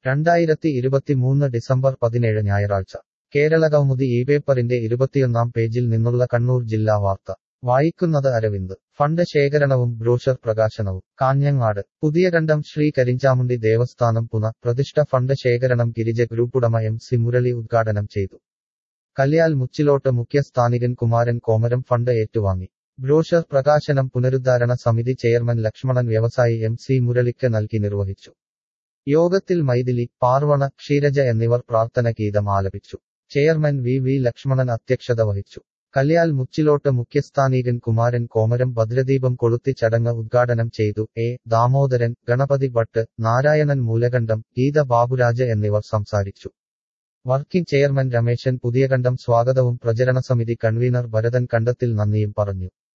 രണ്ടായിരത്തി ഇരുപത്തിമൂന്ന് ഡിസംബർ പതിനേഴ് ഞായറാഴ്ച കേരളകൗമുദി ഈ പേപ്പറിന്റെ ഇരുപത്തിയൊന്നാം പേജിൽ നിന്നുള്ള കണ്ണൂർ ജില്ലാ വാർത്ത വായിക്കുന്നത് അരവിന്ദ് ഫണ്ട് ശേഖരണവും ബ്രോഷർ പ്രകാശനവും കാഞ്ഞങ്ങാട് പുതിയകണ്ഠം ശ്രീ കരിഞ്ചാമുണ്ടി ദേവസ്ഥാനം പുന പ്രതിഷ്ഠ ഫണ്ട് ശേഖരണം ഗിരിജ ഗ്രൂപ്പുടമ എം സി മുരളി ഉദ്ഘാടനം ചെയ്തു കല്യാൽ മുച്ചിലോട്ട് മുഖ്യസ്ഥാനികൻ കുമാരൻ കോമരം ഫണ്ട് ഏറ്റുവാങ്ങി ബ്രോഷർ പ്രകാശനം പുനരുദ്ധാരണ സമിതി ചെയർമാൻ ലക്ഷ്മണൻ വ്യവസായി എം സി മുരളിക്ക് നൽകി നിർവഹിച്ചു യോഗത്തിൽ മൈഥിലി പാർവണ ക്ഷീരജ എന്നിവർ പ്രാർത്ഥന ഗീതം ആലപിച്ചു ചെയർമാൻ വി വി ലക്ഷ്മണൻ അധ്യക്ഷത വഹിച്ചു കല്യാൽ മുച്ചിലോട്ട് മുഖ്യസ്ഥാനീകൻ കുമാരൻ കോമരം ഭദ്രദീപം കൊളുത്തി ചടങ്ങ് ഉദ്ഘാടനം ചെയ്തു എ ദാമോദരൻ ഗണപതി ഭട്ട് നാരായണൻ മൂലകണ്ഠം ഗീത ബാബുരാജ് എന്നിവർ സംസാരിച്ചു വർക്കിംഗ് ചെയർമാൻ രമേശൻ പുതിയകണ്ഠം സ്വാഗതവും പ്രചരണ സമിതി കൺവീനർ ഭരതൻ കണ്ടത്തിൽ നന്ദിയും പറഞ്ഞു